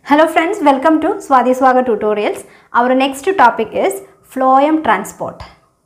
Hello friends, welcome to Swati Swaga tutorials. Our next topic is phloem transport.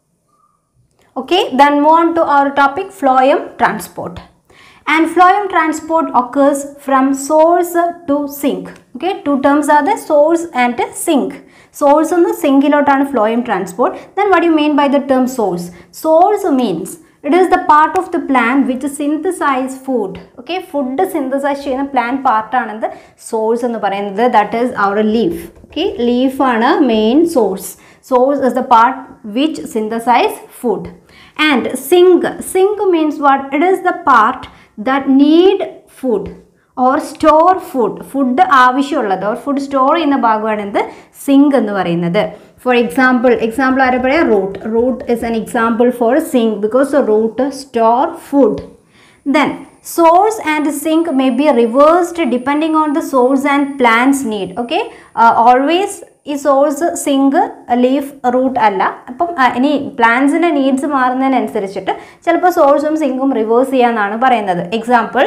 Okay, then move on to our topic phloem transport. And phloem transport occurs from source to sink. Okay, two terms are the source and sink. Source ഒന്ന് സിങ്കിലോട്ടാണ് phloem transport then what you mean by the term source source means it is the part of the plan which synthesize food okay food synthesize ചെയ്യുന്ന plan പാർട്ടാണെന്ത് source എന്ന് പറയുന്നത് that is our leaf okay ലീഫാണ് main source source is the part which synthesize food and sink sink means what it is the part that need food or store food food ആവശ്യമുള്ളത് or food store ചെയ്യുന്ന ഭാഗമാണ് എന്ത് zinc എന്ന് പറയുന്നത് for example example ആരെ പറയാം root root is an example for sink because root store food then source and sink may be reversed depending on the source and plant's need okay uh, always ഈ source sink leaf root അല്ല അപ്പം ആ, ഇനി പ്ലാന്റ്സിൻ്റെ needs മാറുന്നതിനനുസരിച്ചിട്ട് ചിലപ്പോൾ സോഴ്സും സിങ്കും reverse ചെയ്യാന്നാണ് പറയുന്നത് example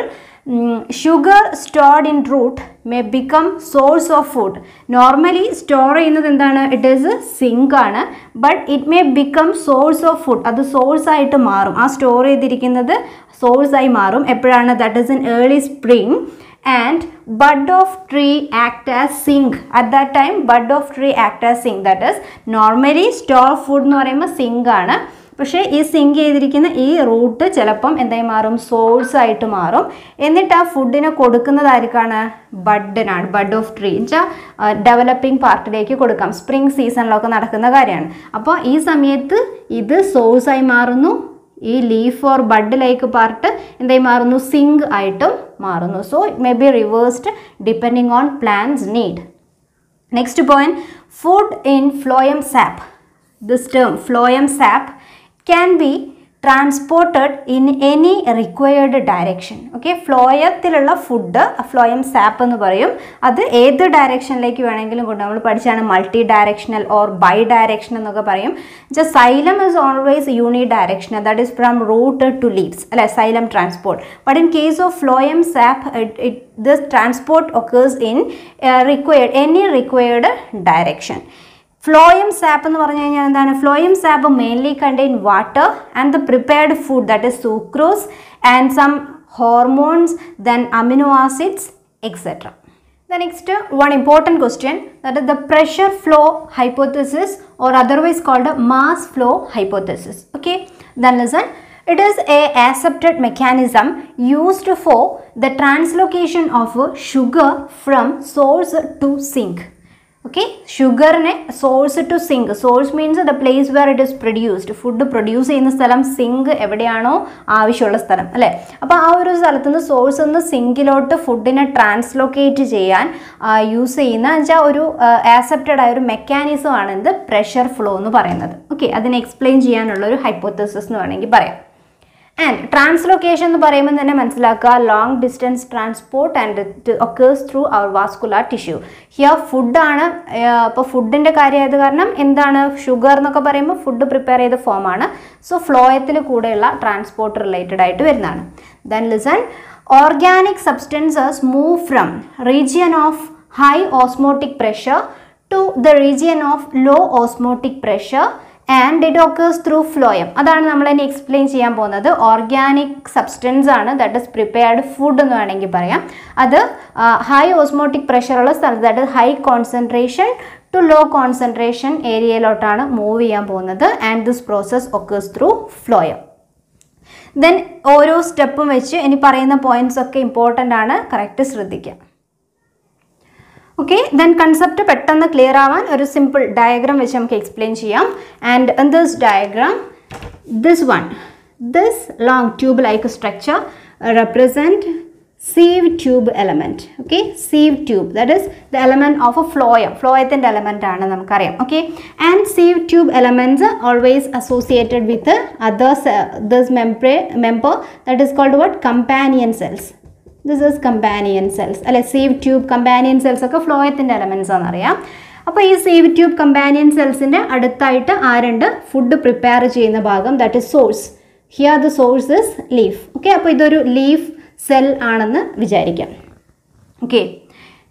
sugar stored in root may become source of food normally store ചെയ്യുന്നത് എന്താണ് ഇറ്റ് ഈസ് സിങ്ക് ആണ് but it may become source of food അത് സോഴ്സ് ആയിട്ട് മാറും ആ സ്റ്റോർ ചെയ്തിരിക്കുന്നത് സോഴ്സ് ആയി മാറും എപ്പോഴാണ് that is in early spring and bud of tree act as sink at that time bud of tree act as sink that is normally store food എന്ന് പറയുമ്പോൾ സിങ്ക് ആണ് പക്ഷേ ഈ സിങ്ക് ചെയ്തിരിക്കുന്ന ഈ റൂട്ട് ചിലപ്പം എന്തായി മാറും സോഴ്സ് ആയിട്ട് മാറും എന്നിട്ട് ആ ഫുഡിനെ കൊടുക്കുന്നത് ആർക്കാണ് ബഡിനാണ് ബഡ് ഓഫ് ട്രീ വെച്ചാൽ ഡെവലപ്പിംഗ് പാർട്ടിലേക്ക് കൊടുക്കാം സ്പ്രിംഗ് സീസണിലൊക്കെ നടക്കുന്ന കാര്യമാണ് അപ്പോൾ ഈ സമയത്ത് ഇത് സോഴ്സ് ആയി മാറുന്നു ഈ leaf or bud like part എന്തായി മാറുന്നു സിങ്ക് ആയിട്ടും മാറുന്നു so it may be reversed depending on plants need next point food in phloem sap this term phloem sap can be transported in any required direction okay ഫ്ലോയത്തിലുള്ള food phloem sap എന്ന് പറയും അത് ഏത് ഡയറക്ഷനിലേക്ക് വേണമെങ്കിലും കൊണ്ട് നമ്മൾ പഠിച്ചാണ് multi directional or bi direction എന്നൊക്കെ പറയും just xylem is always uni directional that is from root to leaves അല്ലെ xylem transport but in case of phloem sap it this transport occurs in required any required direction phloem sap എന്ന് പറഞ്ഞു കഴിഞ്ഞാൽ എന്താണ് phloem sap mainly contain water and the prepared food that is sucrose and some hormones then amino acids etcetera The next uh, one important question that is the pressure flow hypothesis or otherwise called a mass flow hypothesis. Okay, then listen. It is a accepted mechanism used for the translocation of uh, sugar from source to sink. Okay ഷുഗറിനെ source to sink source means the place where it is produced food produce ചെയ്യുന്ന സ്ഥലം zinc എവിടെയാണോ ആവശ്യമുള്ള സ്ഥലം അല്ലേ അപ്പോൾ ആ ഒരു സ്ഥലത്ത് നിന്ന് സോഴ്സ് നിന്ന് സിങ്കിലോട്ട് ഫുഡിനെ ട്രാൻസ്ലൊക്കേറ്റ് ചെയ്യാൻ യൂസ് ചെയ്യുന്ന വെച്ചാൽ ഒരു ആക്സെപ്റ്റഡ് ആയ ഒരു മെക്കാനിസം ആണ് എന്ത് പ്രഷർ ഫ്ലോ എന്ന് പറയുന്നത് ഓക്കെ അതിനെ എക്സ്പ്ലെയിൻ ചെയ്യാനുള്ള ഒരു ഹൈപ്പോത്തസിസ് എന്ന് വേണമെങ്കിൽ പറയാം ആൻഡ് ട്രാൻസ്ലൊക്കേഷൻ എന്ന് പറയുമ്പോൾ തന്നെ മനസ്സിലാക്കുക long distance transport and it occurs through our vascular tissue here ഫുഡാണ് അപ്പോൾ ഫുഡിൻ്റെ കാര്യമായത് കാരണം എന്താണ് ഷുഗർ എന്നൊക്കെ പറയുമ്പോൾ ഫുഡ് പ്രിപ്പയർ ചെയ്ത ഫോമാണ് സോ ഫ്ലോയത്തിൽ കൂടെയുള്ള ട്രാൻസ്പോർട്ട് റിലേറ്റഡ് ആയിട്ട് വരുന്നതാണ് then listen organic substances move from region of high osmotic pressure to the region of low osmotic pressure and it occurs through phloem അതാണ് നമ്മൾ ഇനി എക്സ്പ്ലെയിൻ ചെയ്യാൻ പോകുന്നത് ഓർഗാനിക് സബ്സ്റ്റൻസ് ആണ് ദാറ്റ് ഇസ് പ്രിപ്പയർഡ് ഫുഡ് എന്ന് വേണമെങ്കിൽ പറയാം അത് ഹൈ ഓസ്മോട്ടിക് പ്രഷറുള്ള സ്ഥലത്ത് that is high concentration to low concentration ഏരിയയിലോട്ടാണ് മൂവ് ചെയ്യാൻ പോകുന്നത് and this process occurs through phloem then ഓരോ സ്റ്റെപ്പും വെച്ച് ഇനി പറയുന്ന പോയിന്റ്സ് ഒക്കെ ഇമ്പോർട്ടൻ്റ് ആണ് കറക്റ്റ് ശ്രദ്ധിക്കുക ഓക്കെ ദെൻ കൺസെപ്റ്റ് പെട്ടെന്ന് ക്ലിയർ ആവാൻ ഒരു സിമ്പിൾ ഡയഗ്രാം വെച്ച് നമുക്ക് എക്സ്പ്ലെയിൻ ചെയ്യാം and in this diagram this one this long tube like structure represent sieve tube element okay sieve tube that is the element of a phloem ഫ്ലോയത്തിൻ്റെ element ആണ് നമുക്കറിയാം okay and sieve tube elements always associated with others this membrane member that is called what companion cells this is companion cells അല്ലെ sieve tube companion cells ഒക്കെ ഫ്ലോയത്തിൻ്റെ elements ആണെന്നറിയാം അപ്പോൾ ഈ sieve tube companion സെൽസിൻ്റെ അടുത്തായിട്ട് ആരുണ്ട് food prepare ചെയ്യുന്ന ഭാഗം that is source here the source is leaf okay അപ്പോൾ ഇതൊരു ലീഫ് സെൽ ആണെന്ന് വിചാരിക്കാം okay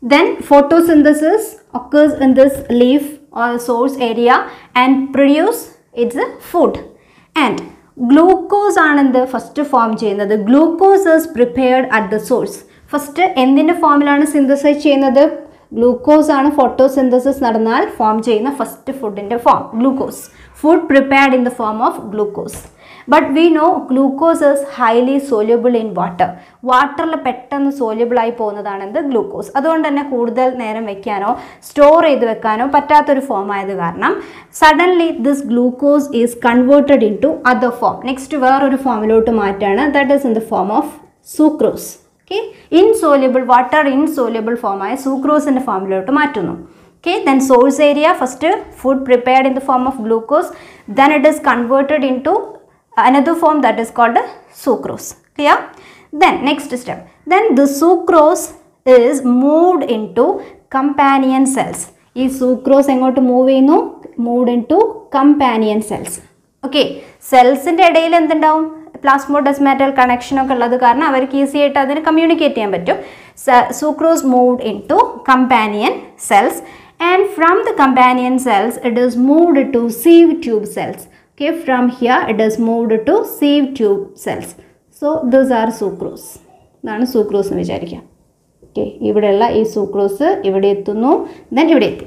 then photosynthesis occurs in this leaf or source area and produce its food and glucose ആണ് എന്ത് ഫസ്റ്റ് ഫോം ചെയ്യുന്നത് glucose is prepared at the source first എന്തിൻ്റെ ഫോമിലാണ് synthesise ചെയ്യുന്നത് ഗ്ലൂക്കോസ് ആണ് ഫോട്ടോസിന്തസിസ് നടന്നാൽ ഫോം ചെയ്യുന്ന ഫസ്റ്റ് ഫുഡിൻ്റെ form glucose food prepared in the form of glucose but we know glucose is highly soluble in water വാട്ടറിൽ പെട്ടെന്ന് സോല്യൂബിൾ ആയി പോകുന്നതാണ് എന്ത് ഗ്ലൂക്കോസ് അതുകൊണ്ട് തന്നെ കൂടുതൽ നേരം വെക്കാനോ സ്റ്റോർ ചെയ്ത് വെക്കാനോ പറ്റാത്തൊരു ഫോം ആയത് കാരണം suddenly this glucose is converted into other form next വേറൊരു ഫോമിലോട്ട് മാറ്റാണ് that is in the form of sucrose okay insoluble water insoluble ഫോമായ സൂക്രോസിൻ്റെ ഫോമിലോട്ട് മാറ്റുന്നു okay then source area first food prepared in the form of glucose then it is converted into another form that is called sucrose clear then next step then the sucrose is moved into companion cells ഈ sucrose എങ്ങോട്ട് move ചെയ്യുന്നു move into companion cells okay സെൽസിൻ്റെ ഇടയിൽ എന്തുണ്ടാവും പ്ലാസ്മോഡെസ്മാറ്റൽ connection ഒക്കെ ഉള്ളത് കാരണം അവർക്ക് ഈസി ആയിട്ട് അതിന് കമ്മ്യൂണിക്കേറ്റ് ചെയ്യാൻ പറ്റും sucrose moved into companion cells and from the companion cells it is moved to sieve tube cells okay from here it is moved to sieve tube cells so these are sucrose ഇതാണ് sucrose എന്ന് വിചാരിക്കാം okay ഇവിടെയുള്ള ഈ sucrose ഇവിടെ എത്തുന്നു then ഇവിടെ എത്തി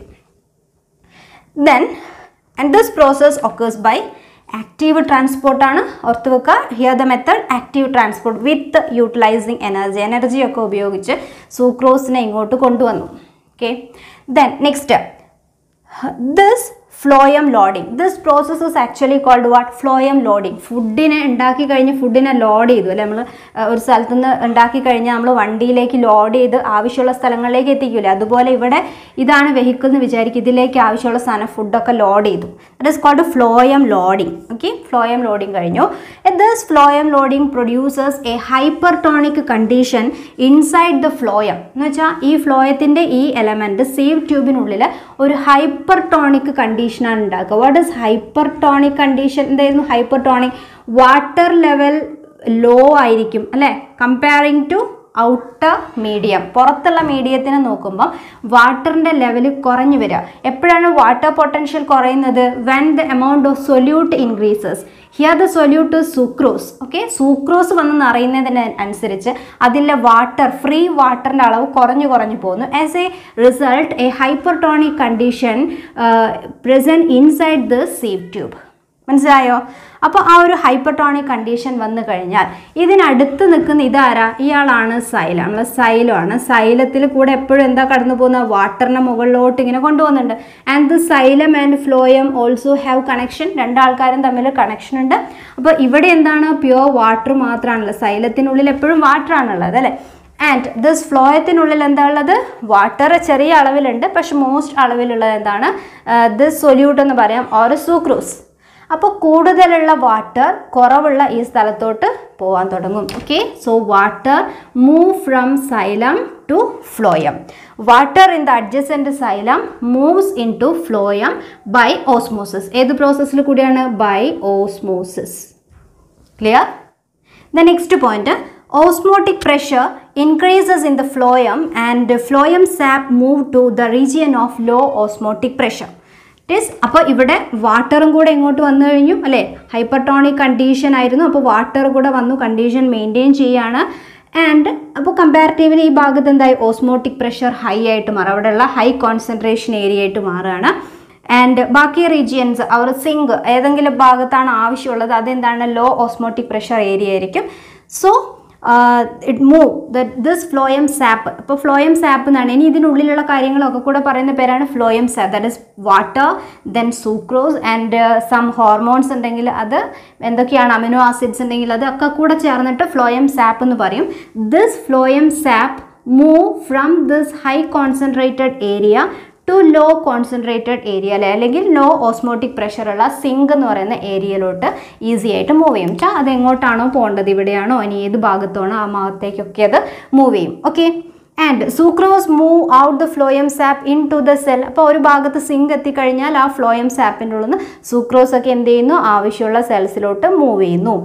then and this process occurs by active ട്രാൻസ്പോർട്ടാണ് ഓർത്ത് വെക്കുക here the method active transport with utilizing energy എനർജിയൊക്കെ ഉപയോഗിച്ച് സൂക്രോസിനെ ഇങ്ങോട്ട് കൊണ്ടുവന്നു okay then next step this phloem loading this process is actually called what phloem loading ഫുഡിനെ ഉണ്ടാക്കി കഴിഞ്ഞ് ഫുഡിനെ ലോഡ് ചെയ്തു അല്ലെ നമ്മൾ ഒരു സ്ഥലത്തു നിന്ന് ഉണ്ടാക്കി കഴിഞ്ഞാൽ നമ്മൾ വണ്ടിയിലേക്ക് ലോഡ് ചെയ്ത് ആവശ്യമുള്ള സ്ഥലങ്ങളിലേക്ക് എത്തിക്കില്ലേ അതുപോലെ ഇവിടെ ഇതാണ് വെഹിക്കിൾ എന്ന് വിചാരിക്കും ഇതിലേക്ക് ആവശ്യമുള്ള സാധനം ഫുഡൊക്കെ ലോഡ് ചെയ്തു that is called phloem loading okay phloem loading കഴിഞ്ഞു this phloem loading producers a hypertonic condition inside the phloem എന്ന് വെച്ചാൽ ഈ ഫ്ലോയത്തിൻ്റെ ഈ എലമെൻറ്റ് സീവ് ട്യൂബിനുള്ളിൽ ഒരു ഹൈപ്പർടോണിക് കണ്ടീഷനാണ് ഉണ്ടാക്കുക വാട്ട് ഇസ് ഹൈപ്പർടോണിക് കണ്ടീഷൻ എന്തായിരുന്നു ഹൈപ്പർടോണിക് വാട്ടർ ലെവൽ ലോ ആയിരിക്കും അല്ലേ കമ്പയറിങ് ടു ഔട്ടർ മീഡിയം പുറത്തുള്ള മീഡിയത്തിനെ നോക്കുമ്പോൾ വാട്ടറിൻ്റെ ലെവൽ കുറഞ്ഞു വരിക എപ്പോഴാണ് വാട്ടർ പൊട്ടൻഷ്യൽ കുറയുന്നത് when the amount of solute increases here the solute sucrose okay sucrose വന്ന് നിറയുന്നതിന് അനുസരിച്ച് അതിലെ വാട്ടർ ഫ്രീ വാട്ടറിൻ്റെ അളവ് കുറഞ്ഞു കുറഞ്ഞു പോകുന്നു as a result a hypertonic condition present inside the sieve tube മനസ്സിലായോ അപ്പോൾ ആ ഒരു ഹൈപ്പർടോണിക് കണ്ടീഷൻ വന്നു കഴിഞ്ഞാൽ ഇതിനടുത്ത് നിൽക്കുന്ന ഇതാരാ ഇയാളാണ് സൈലം നമ്മൾ സൈലമാണ് സൈലത്തിൽ കൂടെ എപ്പോഴും എന്താ കടന്നു പോകുന്ന വാട്ടറിനെ മുകളിലോട്ട് ഇങ്ങനെ കൊണ്ടുപോകുന്നുണ്ട് and the xylem and phloem also have connection രണ്ടാൾക്കാരും തമ്മിൽ കണക്ഷൻ ഉണ്ട് അപ്പോൾ ഇവിടെ എന്താണ് പ്യുവർ വാട്ടർ മാത്രമാണല്ലോ സൈലത്തിനുള്ളിൽ എപ്പോഴും വാട്ടർ ആണുള്ളത് അല്ലേ ആൻഡ് ദിസ് ഫ്ലോയത്തിനുള്ളിൽ എന്താ ഉള്ളത് വാട്ടർ ചെറിയ അളവിലുണ്ട് പക്ഷെ മോസ്റ്റ് അളവിലുള്ളത് എന്താണ് ദിസ് സൊല്യൂട്ട് എന്ന് പറയാം ഓർ സൂക്രൂസ് അപ്പോൾ കൂടുതലുള്ള വാട്ടർ കുറവുള്ള ഈ സ്ഥലത്തോട്ട് പോകാൻ തുടങ്ങും okay so water move from xylem to phloem water in the adjacent xylem moves into phloem by osmosis ഏത് പ്രോസസ്സിൽ കൂടിയാണ് by osmosis clear the next point osmotic pressure increases in the phloem and phloem sap move to the region of low osmotic pressure ടിസ് അപ്പോൾ ഇവിടെ വാട്ടറും കൂടെ ഇങ്ങോട്ട് വന്നു കഴിഞ്ഞു അല്ലേ ഹൈപ്പർട്ടോണിക് കണ്ടീഷൻ ആയിരുന്നു അപ്പോൾ വാട്ടർ കൂടെ വന്നു കണ്ടീഷൻ മെയിൻറ്റെയിൻ ചെയ്യാണ് ആൻഡ് അപ്പോൾ കമ്പാരിറ്റീവ്ലി ഈ ഭാഗത്ത് എന്തായി ഓസ്മോട്ടിക് പ്രഷർ ഹൈ ആയിട്ട് മാറും അവിടെയുള്ള ഹൈ കോൺസെൻട്രേഷൻ ഏരിയ ആയിട്ട് മാറുകയാണ് ആൻഡ് ബാക്കി റീജിയൻസ് അവർ സിങ്ക് ഏതെങ്കിലും ഭാഗത്താണ് ആവശ്യമുള്ളത് അതെന്താണ് ലോ ഓസ്മോട്ടിക് പ്രഷർ ഏരിയ ആയിരിക്കും so it move the this phloem sap ഇപ്പോൾ ഫ്ലോയം സാപ്പ് എന്നാണ് ഇനി ഇതിനുള്ളിലുള്ള കാര്യങ്ങളൊക്കെ കൂടെ പറയുന്ന പേരാണ് phloem sap that is water then sucrose and some hormones ഉണ്ടെങ്കിൽ അത് എന്തൊക്കെയാണ് അമിനോ ആസിഡ്സ് ഉണ്ടെങ്കിൽ അതൊക്കെ കൂടെ ചേർന്നിട്ട് ഫ്ലോയം സാപ്പ് എന്ന് പറയും this phloem sap move from this high concentrated area to low concentrated area അല്ലെ അല്ലെങ്കിൽ ലോ ഓസ്മോട്ടിക് പ്രഷറുള്ള സിങ്ക് എന്ന് പറയുന്ന ഏരിയയിലോട്ട് ഈസി ആയിട്ട് മൂവ് ചെയ്യും വെച്ചാൽ അത് എങ്ങോട്ടാണോ പോകേണ്ടത് ഇവിടെയാണോ ഇനി ഏത് ഭാഗത്താണോ ആ ഭാഗത്തേക്കൊക്കെ അത് മൂവ് ചെയ്യും okay and sucrose move out the phloem sap into the cell അപ്പോൾ ഒരു ഭാഗത്ത് സിങ്ക് എത്തിക്കഴിഞ്ഞാൽ ആ ഫ്ലോയം സാപ്പിൻ്റെ ഉള്ളിൽ നിന്ന് സൂക്രോസ് ഒക്കെ എന്ത് ചെയ്യുന്നു ആവശ്യമുള്ള സെൽസിലോട്ട് മൂവ് ചെയ്യുന്നു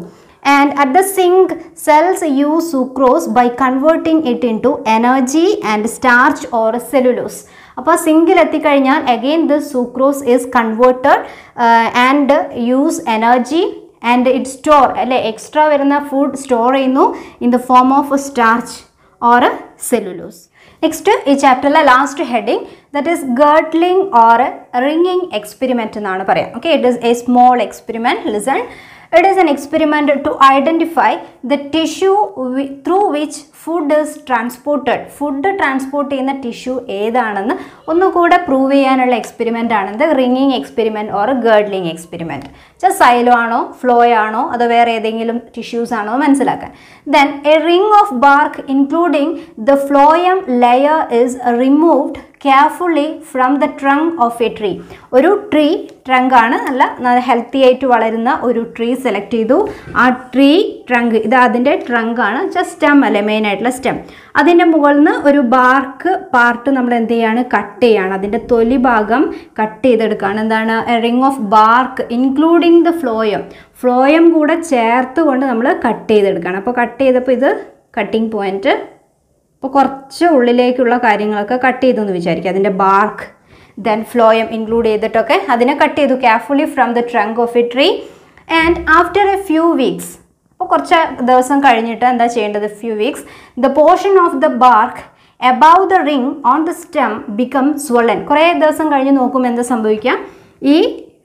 and at the sink cells use sucrose by converting it into energy and starch or cellulose അപ്പോൾ സിങ്കിൽ എത്തിക്കഴിഞ്ഞാൽ again this sucrose is converted and use energy and it store അല്ലെ എക്സ്ട്രാ വരുന്ന ഫുഡ് സ്റ്റോർ ചെയ്യുന്നു in the form of starch or cellulose next ഈ ചാപ്റ്ററിലെ last heading that is girdling or ringing experiment എന്നാണ് പറയാം okay it is a small experiment listen It is an experiment to identify the tissue wi- through which food is transported. Food transport ചെയ്യുന്ന tissue ഏതാണെന്ന് ഒന്നുകൂടെ prove ചെയ്യാനുള്ള experiment ആണ് ഇത് ringing experiment or girdling experiment just xylem ആണോ phloem ആണോ അതോ വേറെ ഏതെങ്കിലും ടിഷ്യൂസ് ആണോ മനസ്സിലാക്കാൻ then a ring of bark including the phloem layer is removed carefully from the trunk of a tree ഒരു ട്രീ ട്രങ്ക് ആണ് നല്ല ഹെൽത്തി ആയിട്ട് വളരുന്ന ഒരു ട്രീ സെലക്ട് ചെയ്തു ആ ട്രീ ട്രങ്ക് ഇത് അതിൻ്റെ ട്രങ്ക് ആണ് ജസ്റ്റ് സ്റ്റെം അല്ലേ മെയിൻ ആയിട്ടുള്ള സ്റ്റെം അതിൻ്റെ മുകളിൽ നിന്ന് ഒരു ബാർക്ക് പാർട്ട് നമ്മൾ എന്ത് ചെയ്യാണ് കട്ട് ചെയ്യാണ് അതിൻ്റെ തൊലി ഭാഗം കട്ട് ചെയ്തെടുക്കുകയാണ് എന്താണ് ring of bark including the phloem phloem കൂടെ ചേർത്ത് കൊണ്ട് നമ്മൾ കട്ട് ചെയ്തെടുക്കുകയാണ് അപ്പോൾ കട്ട് ചെയ്തപ്പോൾ ഇത് കട്ടിങ് പോയിൻറ്റ് അപ്പോൾ കുറച്ച് ഉള്ളിലേക്കുള്ള കാര്യങ്ങളൊക്കെ കട്ട് ചെയ്തു എന്ന് വിചാരിക്കുക അതിൻ്റെ ബാർക്ക് ദെൻ ഫ്ലോയം ഇൻക്ലൂഡ് ചെയ്തിട്ടൊക്കെ അതിനെ കട്ട് ചെയ്തു carefully from the trunk of a tree and after a few weeks അപ്പോൾ കുറച്ച് ദിവസം കഴിഞ്ഞിട്ട് എന്താ ചെയ്യേണ്ടത് few weeks the portion of the bark above the ring on the stem become swollen കുറേ ദിവസം കഴിഞ്ഞ് നോക്കുമ്പോൾ എന്താ സംഭവിക്കുക ഈ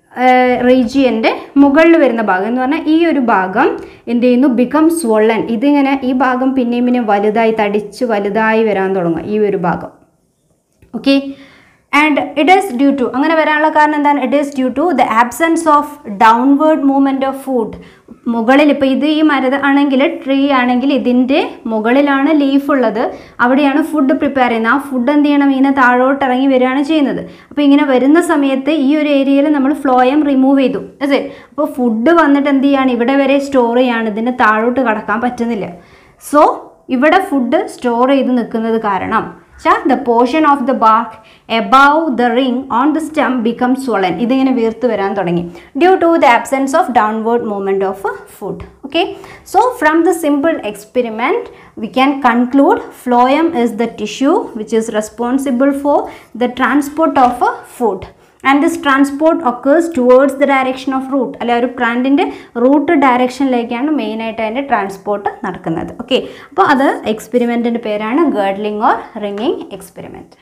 റീജിയൻ്റെ മുകളിൽ വരുന്ന ഭാഗം എന്ന് പറഞ്ഞാൽ ഈ ഒരു ഭാഗം എന്ത് ചെയ്യുന്നു ബിക്കം സ്വള്ളൻ ഇതിങ്ങനെ ഈ ഭാഗം പിന്നെയും പിന്നെയും വലുതായി തടിച്ച് വലുതായി വരാൻ തുടങ്ങും ഈ ഒരു ഭാഗം okay and it is due to അങ്ങനെ വരാനുള്ള കാരണം എന്താണ് it is due to the absence of downward movement of food മുകളിൽ ഇപ്പോൾ ഇത് ഈ മര ആണെങ്കിൽ ട്രീ ആണെങ്കിൽ ഇതിൻ്റെ മുകളിലാണ് ലീഫ് ഉള്ളത് അവിടെയാണ് ഫുഡ് പ്രിപ്പയർ ചെയ്യുന്നത് ആ ഫുഡ് എന്ത് ചെയ്യണം ഇങ്ങനെ താഴോട്ട് ഇറങ്ങി വരികയാണ് ചെയ്യുന്നത് അപ്പോൾ ഇങ്ങനെ വരുന്ന സമയത്ത് ഈ ഒരു ഏരിയയിൽ നമ്മൾ ഫ്ലോയം റിമൂവ് ചെയ്തു അതെ അപ്പോൾ ഫുഡ് വന്നിട്ട് എന്ത് ചെയ്യാണ് ഇവിടെ വരെ സ്റ്റോർ ചെയ്യാണ് ഇതിന് താഴോട്ട് കടക്കാൻ പറ്റുന്നില്ല സോ ഇവിടെ ഫുഡ് സ്റ്റോർ ചെയ്ത് നിൽക്കുന്നത് കാരണം the portion of the bark above the ring on the stem becomes swollen ഇതിങ്ങനെ വീർത്ത് വരാൻ തുടങ്ങി due to the absence of downward movement of food okay so from the simple experiment we can conclude phloem is the tissue which is responsible for the transport of a food and this transport occurs towards the direction of root അല്ലെ ഒരു പ്ലാന്റിൻ്റെ root ഡയറക്ഷനിലേക്കാണ് മെയിനായിട്ട് അതിൻ്റെ transport നടക്കുന്നത് okay അപ്പോൾ അത് എക്സ്പെരിമെൻറ്റിൻ്റെ പേരാണ് girdling or ringing experiment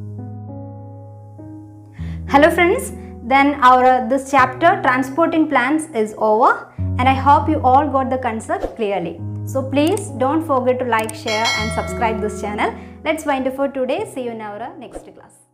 hello friends then our this chapter transport in plants is over and i hope you all got the concept clearly so please don't forget to like share and subscribe this channel let's wind up for today see you in our next class